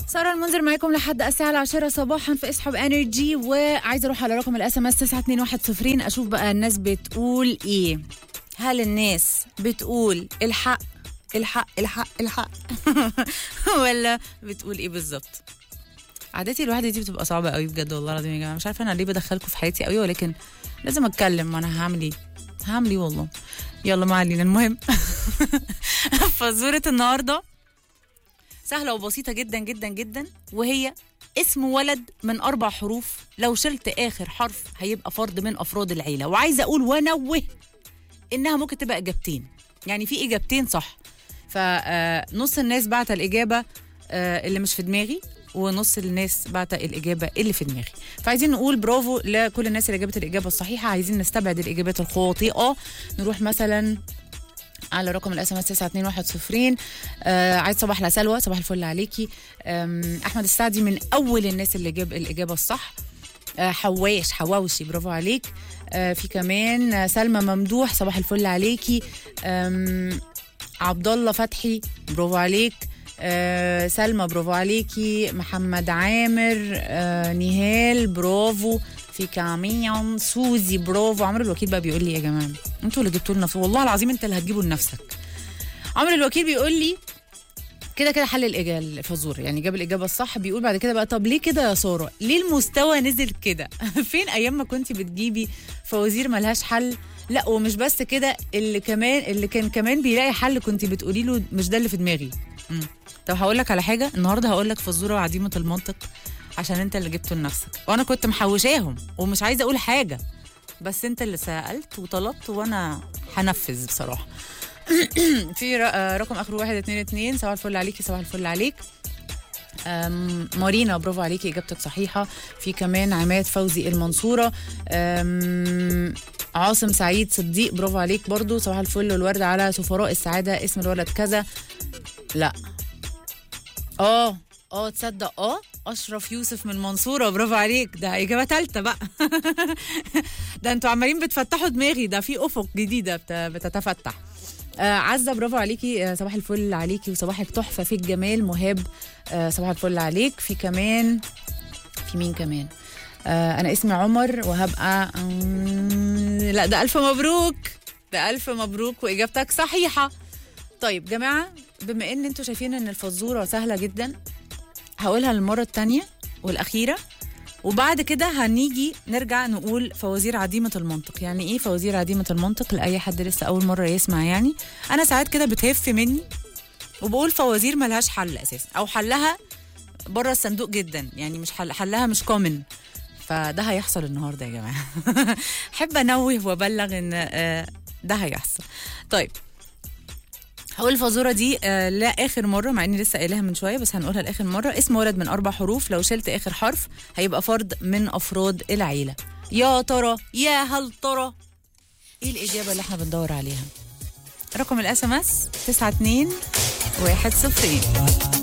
سارة المنذر معاكم لحد الساعة العاشرة صباحا في اسحب انرجي وعايزة اروح على رقم الاس ام اس 9210 اشوف بقى الناس بتقول ايه هل الناس بتقول الحق الحق الحق الحق ولا بتقول ايه بالظبط عادتي الواحدة دي بتبقى صعبة قوي بجد والله العظيم يا جماعة مش عارفة انا ليه بدخلكم في حياتي قوي ولكن لازم اتكلم ما انا هعمل ايه هعمل ايه والله يلا ما علينا المهم فزورة النهارده سهلة وبسيطة جدا جدا جدا وهي اسم ولد من أربع حروف لو شلت آخر حرف هيبقى فرد من أفراد العيلة وعايزة أقول وأنوه إنها ممكن تبقى إجابتين يعني في إجابتين صح فنص الناس بعت الإجابة آه، اللي مش في دماغي ونص الناس بعت الإجابة اللي في دماغي فعايزين نقول برافو لكل الناس اللي جابت الإجابة الصحيحة عايزين نستبعد الإجابات الخاطئة نروح مثلا على رقم الاس ام اس 9210 آه عايز صباح لسلوى صباح الفل عليكي آم، احمد السعدي من اول الناس اللي جاب الاجابه الصح آه حواش حواوشي برافو عليك آه في كمان آه، سلمى ممدوح صباح الفل عليكي آم، عبد الله فتحي برافو عليك آه سلمى برافو عليكي محمد عامر آه نهال برافو في كاميون سوزي برافو عمرو الوكيل بقى بيقول لي يا جماعه انتوا اللي جبتوا لنا والله العظيم انت اللي هتجيبه لنفسك عمرو الوكيل بيقول لي كده كده حل الإجابة الفزور يعني جاب الإجابة الصح بيقول بعد كده بقى طب ليه كده يا سارة؟ ليه المستوى نزل كده؟ فين أيام ما كنت بتجيبي فوازير ملهاش حل؟ لا ومش بس كده اللي كمان اللي كان كمان بيلاقي حل كنت بتقولي له مش ده اللي في دماغي. مم. طب هقول لك على حاجة النهارده هقول لك فزورة عديمة المنطق عشان انت اللي جبته لنفسك وانا كنت محوشاهم ومش عايزة اقول حاجة بس انت اللي سألت وطلبت وانا هنفذ بصراحة. في ر- آه، رقم اخره واحد اتنين اتنين صباح الفل عليكي صباح الفل عليك أم، مارينا برافو عليكي اجابتك صحيحه في كمان عماد فوزي المنصوره أم، عاصم سعيد صديق برافو عليك برضو صباح الفل والورد على سفراء السعاده اسم الولد كذا لا اه اه تصدق اه اشرف يوسف من المنصوره برافو عليك ده اجابه ثالثه بقى ده انتوا عمالين بتفتحوا دماغي ده في افق جديده بت- بتتفتح آه عزة برافو عليكي آه صباح الفل عليكي وصباحك تحفة في الجمال مهاب آه صباح الفل عليك في كمان في مين كمان آه أنا اسمي عمر وهبقى مم، لا ده ألف مبروك ده ألف مبروك وإجابتك صحيحة طيب جماعة بما إن أنتوا شايفين إن الفزورة سهلة جدا هقولها للمرة التانية والأخيرة وبعد كده هنيجي نرجع نقول فوازير عديمة المنطق يعني ايه فوازير عديمة المنطق لأي حد لسه أول مرة يسمع يعني أنا ساعات كده بتهف مني وبقول فوازير ملهاش حل أساسا أو حلها بره الصندوق جدا يعني مش حل حلها مش كومن فده هيحصل النهارده يا جماعه احب انوه وابلغ ان آه، ده هيحصل طيب هقول الفازوره دي آه لاخر مره مع اني لسه قايلها من شويه بس هنقولها لاخر مره اسم ولد من اربع حروف لو شلت اخر حرف هيبقى فرد من افراد العيله يا ترى يا هل ترى ايه الاجابه اللي احنا بندور عليها رقم الاس ام اس 92 1 0